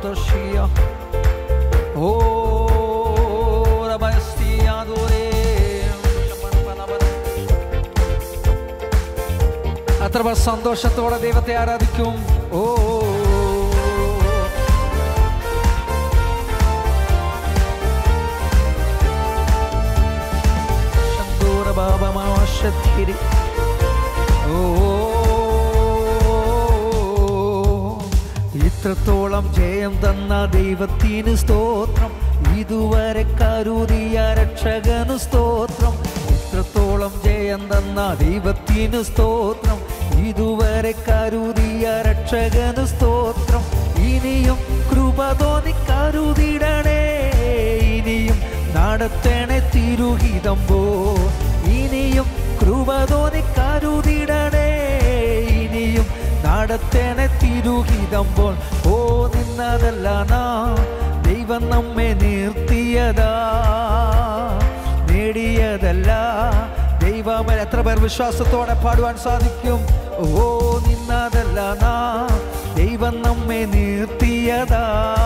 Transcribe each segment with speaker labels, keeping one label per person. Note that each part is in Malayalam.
Speaker 1: Toshia. Oh, Rabastia Dore. അത്ര സന്തോഷത്തോടെ ദൈവത്തെ ആരാധിക്കും ഓ ശന്തൂര ബാബമാശത്തിരി ഓ ഇത്രത്തോളം ജയം തന്ന ദൈവത്തിന് സ്തോത്രം ഇതുവരെ കരുതിയ രക്ഷകന് സ്തോത്രം ഇത്രത്തോളം ജയം തന്ന ദൈവത്തിന് സ്തോത്രം ഇതുവരെ കരുതിയ രക്ഷകന് സ്തോത്രം ഇനിയും കൃപ തോന്നി കരുതിടണേ ഇനിയും നടത്തണേ തിരുഹിതം പോ ഇനിയും കൃപ തോന്നി കരുതിടണേ ഇനിയും നടത്തണേ തിരുഹിതം പോൽ ഓ നിന്നതല്ല നാ ദൈവം നമ്മെ നിർത്തിയതാ നേടിയതല്ല ദൈവം എത്ര പേർ വിശ്വാസത്തോടെ പാടുവാൻ സാധിക്കും ഓ നിന്നതല്ല നാ ദൈവം നമ്മെ നിർത്തിയതാ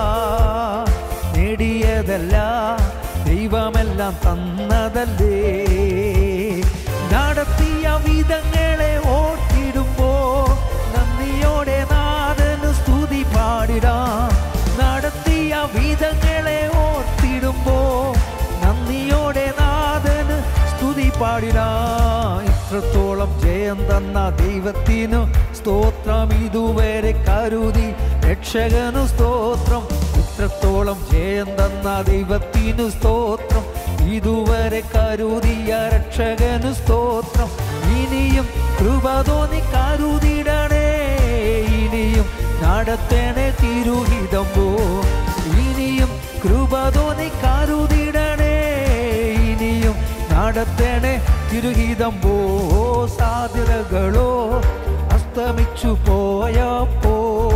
Speaker 1: നേടിയതല്ല ദൈവമെല്ലാം തന്നതല്ലേ നടത്തിയ വിധങ്ങളെ ഓർത്തിടുമ്പോ നന്ദിയോടെ നാഥന് സ്തുതി പാടിടാം നടത്തിയ വിധങ്ങളെ ഓർത്തിടുമ്പോ നന്ദിയോടെ നാഥന് സ്തുതി പാടിടാം ഇത്രത്തോളം ജയം തന്ന ദൈവത്തിനു സ്തോത്രം ഇതുവരെ കരുതി രക്ഷകനു സ്തോത്രം ഇത്രത്തോളം ജയം തന്ന ദൈവത്തിനു സ്തോത്രം ഇതുവരെ കരുതിയ രക്ഷകനു സ്തോത്രം ഇനിയും കൃപ തോന്നി കരുതിടണേ ഇനിയും നടത്തണേ തിരുഹിതം പോ ഇനിയും കൃപ തോന്നി കരുതിടണേ ഇനിയും നടത്തണേ തിരുഹിതം പോ സാധ്യതകളോ അസ്തമിച്ചു പോയപ്പോ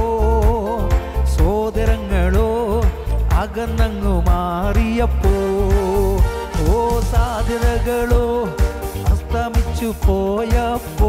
Speaker 1: സോദരങ്ങളോ അകന്നങ്ങു മാറിയപ്പോ ഓ സാധ്യതകളോ അസ്തമിച്ചു പോയപ്പോ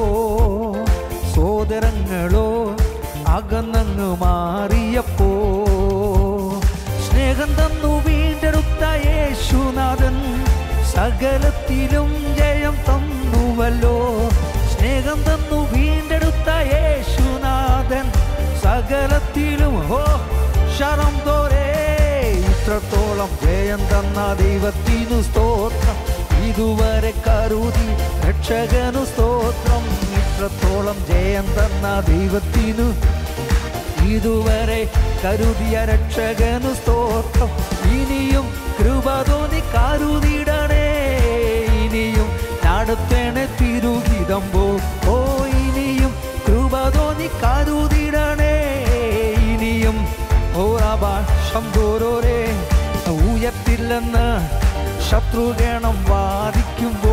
Speaker 1: സോദരങ്ങളോ അകന്നങ്ങു മാറിയപ്പോ സ്നേഹം തന്നു വീണ്ടെടുത്ത യേശുനാഥൻ സകലത്തിലും ജയം തന്നുവല്ലോ സ്നേഹം തന്നു വീണ്ടെടുത്ത യേശുനാഥൻ സകലത്തിലും ഓ ശരം തോരേ ഇത്രത്തോളം ജയം തന്ന ദൈവത്തിനു സ്തോത്രം ഇതുവരെ കരുതി രക്ഷകനു സ്തോത്രം ഇത്രത്തോളം ജയം തന്ന ദൈവത്തിനു ഇതുവരെ കരുതിയ രക്ഷകനു സ്തോത്രം ഇനിയും കൃപ തോന്നി കരുതിടണേ ഇനിയും നടത്തണേ തിരുഹിതം പോ ഓ ഇനിയും കൃപ തോന്നി കരുതിടണേ ഇനിയും ഓറാഭാഷം തോരോരേ ഉയർത്തില്ലെന്ന് ശത്രുഗണം വാദിക്കുമ്പോ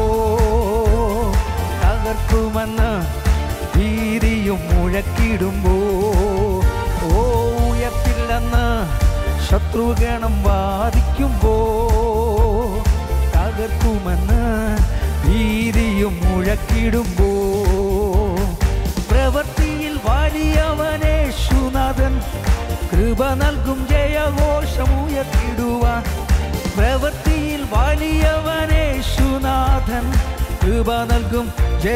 Speaker 1: തകർക്കുമെന്ന് ഭീതിയും മുഴക്കിടുമ്പോ ഓ ഉയർത്തില്ലെന്ന് ശത്രുഗണം വാദിക്കുമ്പോ തകർക്കുമെന്ന് ഭീതിയും മുഴക്കിടുമ്പോ പ്രവൃത്തിയിൽ വലിയവനേശുനാഥൻ കൃപ നൽകും ജയഘോഷമുയർത്തിടുവാൻ പ്രവൃത്തിയിൽ വലിയവനേശുനാഥൻ കൃപ നൽകും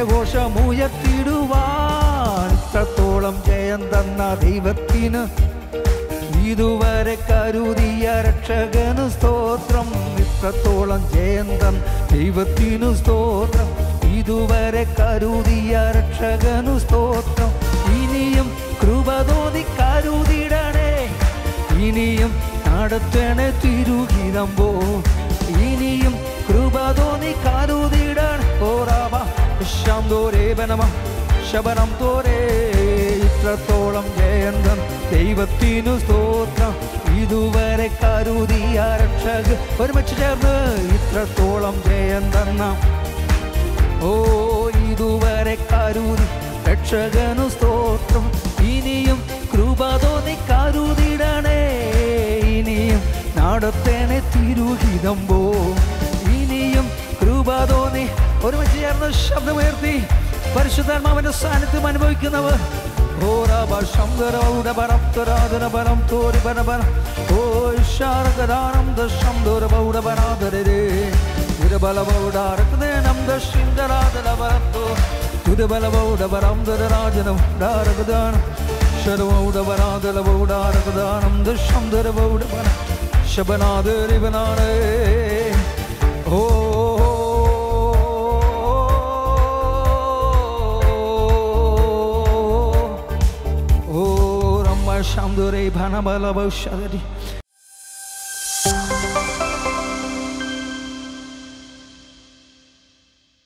Speaker 1: ജയഘോഷമുയർത്തിടുവാൻ ഇത്രത്തോളം ജയം തന്ന ദൈവത്തിന് ഇതുവരെ കരുതിയ രക്ഷകനു സ്തോത്രം ഇത്രത്തോളം ജയം തന്ന ദൈവത്തിനു സ്തോത്രം ഇതുവരെ കരുതിയ രക്ഷകനു സ്തോത്രം ഇനിയും കൃപ തോന്നി കരുതിടണേ ഇനിയും നടത്തണേ തിരുഹിതം പോ ഇനിയും കൃപ തോന്നി കരുതിടണ ഓറാവ ശം തോരേവനമ ശബനം തോരേ ഇത്രത്തോളം ജയന്തം ദൈവത്തിനു സ്തോത്രം ഇതുവരെ കരുതിയ രക്ഷക ഒരുമിച്ച് ചേർന്ന് ഇത്രത്തോളം ജയം തന്ന ഓ ഇതുവരെ കരുതി രക്ഷകനു സ്തോത്രം ഇനിയും കൃപ തോന്നി കരുതിടണേ ഇനിയും നടത്തേണേ തിരുഹിതം പോ ഇനിയും കൃപ തോന്നി ഒരുമിച്ച് ചേർന്ന് ശബ്ദമുയർത്തി പരിശുദ്ധാത്മാവിന്റെ സാന്നിധ്യം അനുഭവിക്കുന്നവർ Ora bashamdara uda baraptaradana baram tori banabana. O sharagadanam the shamdora bauda banadare re. Uda balabauda rakdenam the shindaradana barapto. Uda balabauda baramdara rajana daragadan. Sharvauda banadala bauda ragadanam the shamdara bauda bana. Shabanadari banane. Oh, oh, Rama Shamdure Bhanabala Baushadari.